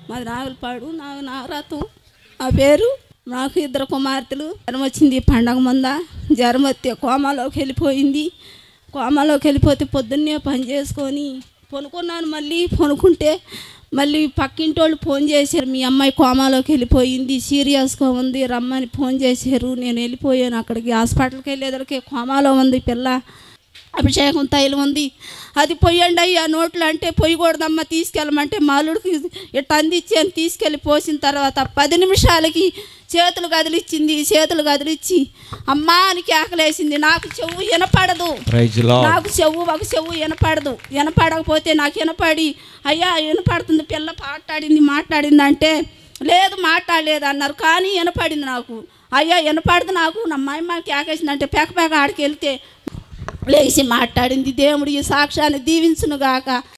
మాది నాగులపాడు నాకు నాగరాతం ఆ పేరు నాకు ఇద్దరు కుమార్తెలు జ్వరం వచ్చింది పండగ ముంద జ్వరం వస్తే కోమాలోకి వెళ్ళిపోయింది కోమాలోకి వెళ్ళిపోతే పొద్దున్నే పని చేసుకొని పనుకున్నాను మళ్ళీ పనుకుంటే మళ్ళీ పక్కింటి వాళ్ళు ఫోన్ చేశారు మీ అమ్మాయి కోమాలోకి వెళ్ళిపోయింది సీరియస్గా ఉంది రమ్మని ఫోన్ చేశారు నేను వెళ్ళిపోయాను అక్కడికి హాస్పిటల్కి వెళ్ళేదరికి కోమాలో ఉంది పిల్ల అభిషేకం తైలం ఉంది అది పొయ్యండి అయ్యా నోట్లో అంటే పొయ్యకూడదమ్మా తీసుకెళ్ళమంటే మాలుడికి ఇట్ట అందించి అని తీసుకెళ్ళి పోసిన తర్వాత పది నిమిషాలకి చేతులు కదిలిచ్చింది చేతులు కదిలిచ్చి అమ్మా అని కేకలేసింది నాకు చెవు వినపడదు ప్రైజ్ లో నాకు చెవు ఒక చెవు వినపడదు వినపడకపోతే నాకు వినపడి అయ్యా వినపడుతుంది పిల్ల పాటాడింది మాట్లాడింది అంటే లేదు మాట్లాడలేదు అన్నారు కానీ వినపడింది నాకు అయ్యా వినపడదు నాకు నా అమ్మాయి కేకేసింది అంటే పేక పేక ఆడికి వెళ్తే లేచి మాట్లాడింది దేవుడు ఈ సాక్ష్యాన్ని దీవించును గాక